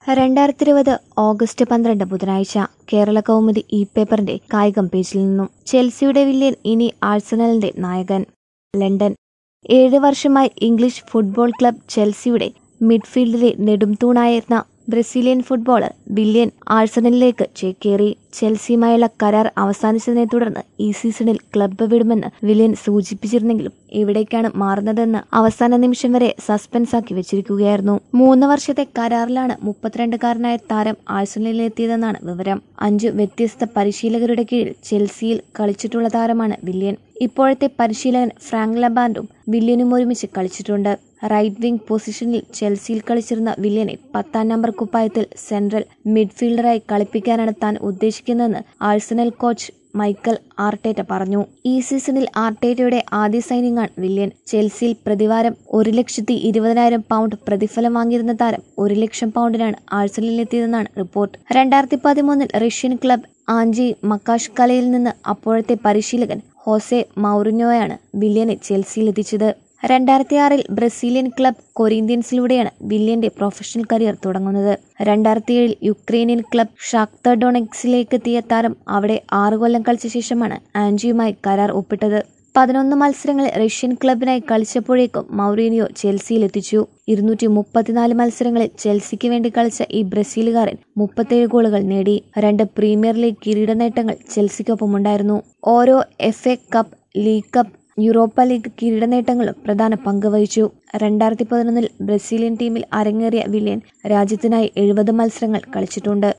രണ്ടായിരത്തി ഇരുപത് ഓഗസ്റ്റ് പന്ത്രണ്ട് ബുധനാഴ്ച കേരള കൗമുദി ഇ പേപ്പറിന്റെ കായികം പേജിൽ നിന്നും ചെൽസിയുടെ വില്യൻ ഇനി ആഴ്സണലിന്റെ നായകൻ ലണ്ടൻ ഏഴ് വർഷമായി ഇംഗ്ലീഷ് ഫുട്ബോൾ ക്ലബ് ചെൽസിയുടെ മിഡ്ഫീൽഡിലെ നെടുംതൂണായിരുന്ന ബ്രസീലിയൻ ഫുട്ബോളർ വില്യൻ ആഴ്സണലിലേക്ക് ചേക്കേറി ചെൽസിയുമായുള്ള കരാർ അവസാനിച്ചതിനെ തുടർന്ന് ഈ സീസണിൽ ക്ലബ്ബ് വിടുമെന്ന് വില്യൻ സൂചിപ്പിച്ചിരുന്നെങ്കിലും എവിടേക്കാണ് മാറുന്നതെന്ന് അവസാന നിമിഷം വരെ സസ്പെൻസ് ആക്കി വെച്ചിരിക്കുകയായിരുന്നു മൂന്ന് വർഷത്തെ കരാറിലാണ് മുപ്പത്തിരണ്ടുകാരനായ താരം ആഴ്സണലിലെത്തിയതെന്നാണ് വിവരം അഞ്ചു വ്യത്യസ്ത പരിശീലകരുടെ കീഴിൽ ചെൽസിയിൽ കളിച്ചിട്ടുള്ള താരമാണ് വില്യൻ ഇപ്പോഴത്തെ പരിശീലകൻ ഫ്രാങ്ക് ലബാൻഡും വില്യനും ഒരുമിച്ച് കളിച്ചിട്ടുണ്ട് റൈറ്റ് വിംഗ് പൊസിഷനിൽ ചെൽസിയിൽ കളിച്ചിരുന്ന വില്യനെ പത്താം നമ്പർ കുപ്പായത്തിൽ സെൻട്രൽ മിഡ്ഫീൽഡറായി കളിപ്പിക്കാനാണ് താൻ ഉദ്ദേശിക്കുന്നതെന്ന് ആഴ്സണൽ കോച്ച് മൈക്കൽ ആർട്ടേറ്റ പറഞ്ഞു ഈ സീസണിൽ ആർട്ടേറ്റയുടെ ആദ്യ സൈനിങ്ങാണ് വില്യൻ ചെൽസിയിൽ പ്രതിവാരം ഒരു ലക്ഷത്തി ഇരുപതിനായിരം പൗണ്ട് പ്രതിഫലം വാങ്ങിയിരുന്ന താരം ഒരു ലക്ഷം പൗണ്ടിനാണ് ആഴ്സണലിലെത്തിയതെന്നാണ് റിപ്പോർട്ട് രണ്ടായിരത്തി പതിമൂന്നിൽ റഷ്യൻ ക്ലബ് ആഞ്ചി മക്കാഷ് കലയിൽ നിന്ന് അപ്പോഴത്തെ പരിശീലകൻ ഹോസെ മൗറിനോയാണ് വില്യനെ ചെൽസിയിലെത്തിച്ചത് രണ്ടായിരത്തി ആറിൽ ബ്രസീലിയൻ ക്ലബ് കൊറീന്ത്യൻസിലൂടെയാണ് വില്യന്റെ പ്രൊഫഷണൽ കരിയർ തുടങ്ങുന്നത് രണ്ടായിരത്തി ഏഴിൽ യുക്രൈനിയൻ ക്ലബ് ഷാക്തർ ഡൊണക്സിലേക്ക് എത്തിയ താരം അവിടെ ആറു കൊല്ലം കളിച്ച ശേഷമാണ് ആൻജിയുമായി കരാർ ഒപ്പിട്ടത് പതിനൊന്ന് മത്സരങ്ങളിൽ റഷ്യൻ ക്ലബിനായി കളിച്ചപ്പോഴേക്കും മൗറീനിയോ ചെൽസിയിലെത്തിച്ചു ഇരുന്നൂറ്റി മുപ്പത്തിനാല് മത്സരങ്ങളിൽ ചെൽസിക്ക് വേണ്ടി കളിച്ച ഈ ബ്രസീലുകാരൻ മുപ്പത്തേഴ് ഗോളുകൾ നേടി രണ്ട് പ്രീമിയർ ലീഗ് കിരീട നേട്ടങ്ങൾ ചെൽസിക്കൊപ്പമുണ്ടായിരുന്നു ഓരോ F A cup league cup Europa league കിരീട നേട്ടങ്ങളും പ്രധാന പങ്ക് വഹിച്ചു രണ്ടായിരത്തി പതിനൊന്നിൽ ബ്രസീലിയൻ ടീമിൽ അരങ്ങേറിയ വില്യൻ രാജ്യത്തിനായി എഴുപത് മത്സരങ്ങൾ കളിച്ചിട്ടുണ്ട്